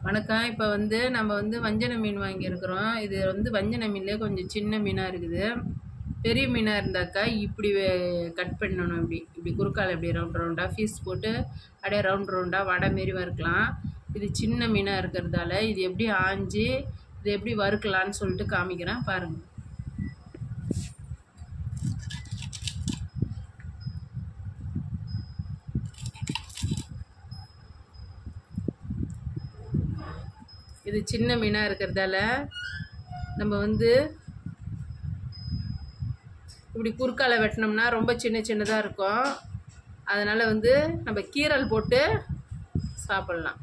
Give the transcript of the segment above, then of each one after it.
வணக்கம் இப்போ வந்து நம்ம வந்து வஞ்சன மீன் வாங்கியிருக்கிறோம் இது வந்து வஞ்சன மீன்லேயே கொஞ்சம் சின்ன மீனாக இருக்குது பெரிய மீனாக இருந்தாக்கா இப்படி கட் பண்ணணும் இப்படி இப்படி குறுக்கால இப்படி ரவுண்ட் ரவுண்டாக பீஸ் போட்டு அப்படியே ரவுண்ட் ரவுண்டாக வடை மாரி வறுக்கலாம் இது சின்ன மீனாக இருக்கிறதால இது எப்படி ஆஞ்சி இது எப்படி வறுக்கலான்னு சொல்லிட்டு காமிக்கிறேன் பாருங்கள் இது சின்ன மீனாக இருக்கிறதால நம்ம வந்து இப்படி குறுக்கால வெட்டினோம்னா ரொம்ப சின்ன சின்னதாக இருக்கும் அதனால் வந்து நம்ம கீரல் போட்டு சாப்பிட்லாம்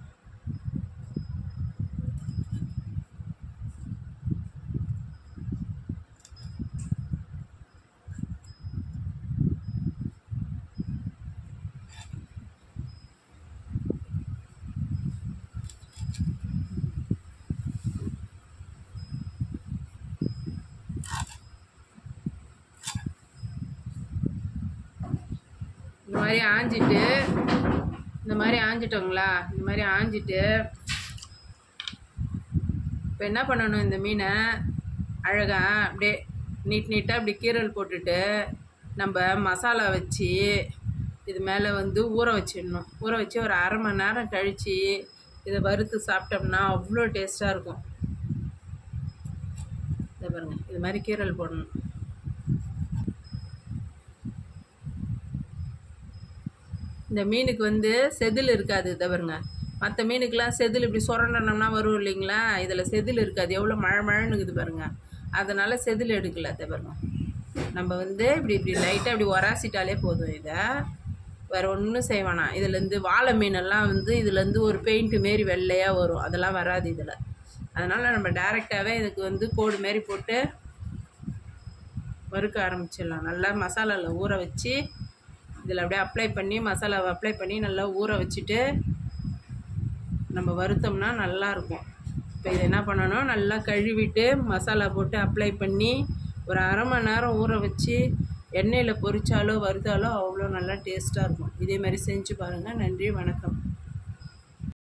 இந்த மாதிரி ஆஞ்சிட்டு இந்த மாதிரி ஆஞ்சிட்டோங்களா இந்த மாதிரி ஆஞ்சிட்டு இப்போ என்ன பண்ணணும் இந்த மீனை அழகாக அப்படியே நீட் நீட்டாக அப்படி கீரல் போட்டுட்டு நம்ம மசாலா வச்சு இது மேலே வந்து ஊற வச்சிடணும் ஊற வச்சு ஒரு அரை மணி நேரம் கழித்து இதை வறுத்து சாப்பிட்டோம்னா அவ்வளோ டேஸ்ட்டாக இருக்கும் இதை பாருங்கள் இது மாதிரி கீரல் போடணும் இந்த மீனுக்கு வந்து செதில் இருக்காது தவறுங்க மற்ற மீனுக்கெலாம் செதில் இப்படி சுரண்டனம்னா வரும் இல்லைங்களா இதில் செதில் இருக்காது எவ்வளோ மழை மழைன்னு இருக்குது பாருங்க அதனால் செதில் எடுக்கல தவறுங்க நம்ம வந்து இப்படி இப்படி லைட்டாக இப்படி உராசிட்டாலே போதும் இதை வேறு ஒன்றும் செய்ய வேணாம் இதுலேருந்து வாழை மீனெல்லாம் வந்து இதுலேருந்து ஒரு பெயிண்ட்டு மாரி வெள்ளையாக வரும் அதெல்லாம் வராது இதில் அதனால் நம்ம டேரெக்டாகவே இதுக்கு வந்து கோடு மாரி போட்டு வறுக்க ஆரம்பிச்சிடலாம் நல்லா மசாலாவில் ஊற வச்சு இதில் அப்படியே அப்ளை பண்ணி மசாலாவை அப்ளை பண்ணி நல்லா ஊற வச்சுட்டு நம்ம வறுத்தோம்னா நல்லாயிருக்கும் இப்போ இது என்ன பண்ணணும் நல்லா கழுவிட்டு மசாலா போட்டு அப்ளை பண்ணி ஒரு அரை மணி நேரம் ஊற வச்சு எண்ணெயில் பொரிச்சாலோ வறுத்தாலோ அவ்வளோ நல்லா டேஸ்ட்டாக இருக்கும் இதே மாதிரி செஞ்சு பாருங்கள் நன்றி வணக்கம்